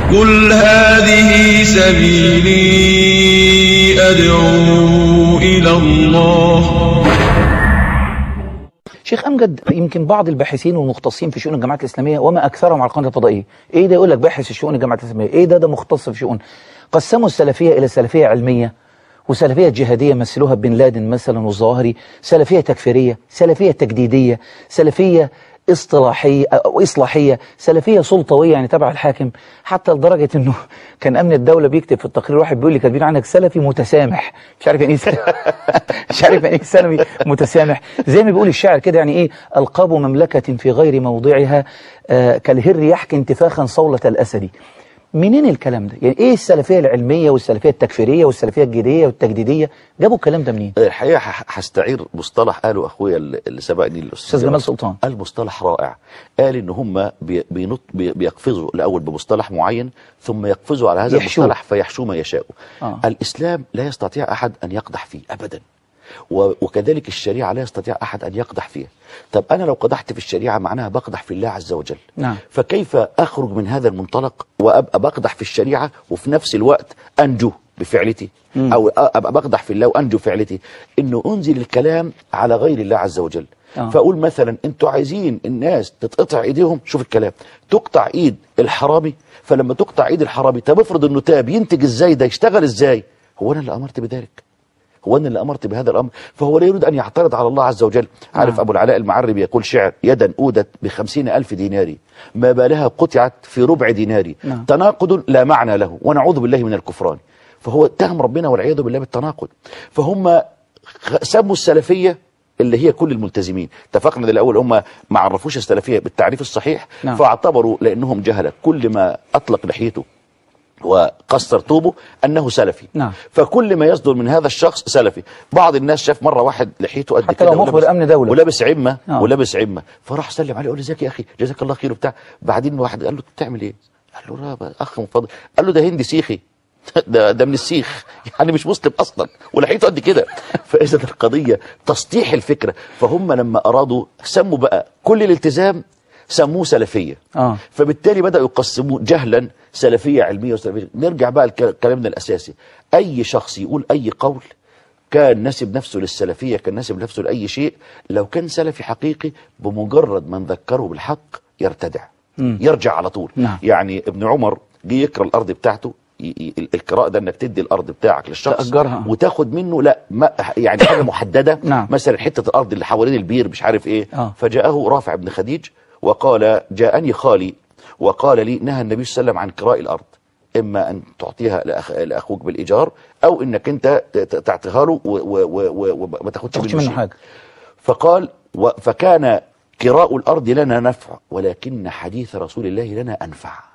قل هذه سبيلي أدعو إلى الله شيخ امجد يمكن بعض الباحثين والمختصين في شؤون الجامعات الاسلاميه وما اكثرهم على القناه الفضائيه ايه ده يقول لك باحث في شؤون الجامعات الاسلاميه ايه ده ده مختص في شؤون قسموا السلفيه الى سلفيه علميه وسلفيه جهاديه مثلوها بن لادن مثلا والظواهري سلفيه تكفيريه سلفيه تجديديه سلفيه اصطلاحيه او اصلاحيه سلفيه سلطويه يعني تبع الحاكم حتى لدرجه انه كان امن الدوله بيكتب في التقرير واحد بيقول لي كاتبين عنك سلفي متسامح مش عارف يعني ايه سلفي مش عارف يعني ايه سلفي متسامح زي ما بيقول الشاعر كده يعني ايه القاب مملكه في غير موضعها آه كالهر يحكي انتفاخا صوله الاسد منين الكلام ده يعني ايه السلفيه العلميه والسلفيه التكفيريه والسلفيه الجديديه والتجديديه جابوا الكلام ده منين الحقيقه ح- هستعير مصطلح قاله اخويا اللي اللي سبقني استاذ جمال سلطان قال مصطلح رائع قال ان هم بي- بينط بي- بيقفزوا الاول بمصطلح معين ثم يقفزوا على هذا يحشوه. المصطلح فيحشوا ما يشاءوا آه. الاسلام لا يستطيع احد ان يقدح فيه ابدا و- وكذلك الشريعه لا يستطيع احد ان يقدح فيها طب انا لو قدحت في الشريعه معناها بقدح في الله عز وجل نعم. فكيف اخرج من هذا المنطلق وابقى بقدح في الشريعه وفي نفس الوقت انجو بفعلتي او ابقى بقدح في الله وانجو بفعلتي انه انزل الكلام على غير الله عز وجل آه. فاقول مثلا انتوا عايزين الناس تتقطع ايديهم شوف الكلام تقطع ايد الحرامي فلما تقطع ايد الحرامي طب افرض انه تاب ينتج ازاي ده يشتغل ازاي هو انا اللي امرت بذلك هو انا اللي امرت بهذا الامر فهو لا يريد ان يعترض على الله عز وجل عارف نعم. ابو العلاء المعربي يقول شعر يدا اودت بخمسين الف دينار ما بالها قطعت في ربع دينار نعم. تناقض لا معنى له ونعوذ بالله من الكفران فهو اتهم ربنا والعياذ بالله بالتناقض فهم خ- سموا السلفيه اللي هي كل الملتزمين اتفقنا ده الاول هم ما عرفوش السلفيه بالتعريف الصحيح نعم. فاعتبروا لانهم جهله كل ما اطلق لحيته وقصر طوبه انه سلفي نعم. فكل ما يصدر من هذا الشخص سلفي بعض الناس شاف مره واحد لحيته قد حتى كده لو مخبر ولابس- أمن دولة. ولابس عمه آه. ولابس عمه فراح سلم عليه قال له ازيك يا اخي جزاك الله خير وبتاع بعدين واحد قال له بتعمل ايه قال له رابع اخ من فضل قال له ده هندي سيخي ده ده من السيخ يعني مش مسلم اصلا ولحيته قد كده فاذا القضيه تسطيح الفكره فهم لما ارادوا سموا بقى كل الالتزام سموه سلفيه اه فبالتالي بدأوا يقسموه جهلا سلفية علمية وسلفية نرجع بقى لكلامنا الأساسي أي شخص يقول أي قول كان نسب نفسه للسلفية كان نسب نفسه لأي شيء لو كان سلفي حقيقي بمجرد من ذكره بالحق يرتدع مم. يرجع على طول نعم. يعني ابن عمر جه يقرأ الأرض بتاعته ي- ي- القراءة ده انك تدي الارض بتاعك للشخص تأجرها. وتاخد منه لا ما يعني حاجه محدده نعم. مثلا حته الارض اللي حوالين البير مش عارف ايه آه. فجاءه رافع بن خديج وقال جاءني خالي وقال لي نهى النبي صلى الله عليه وسلم عن كراء الارض اما ان تعطيها لأخ... لاخوك بالايجار او انك انت ت- ت- تعطيها له و- و- و- و- وما تاخدش تاخدش منه منه شيء. حاجه فقال و... فكان كراء الارض لنا نفع ولكن حديث رسول الله لنا انفع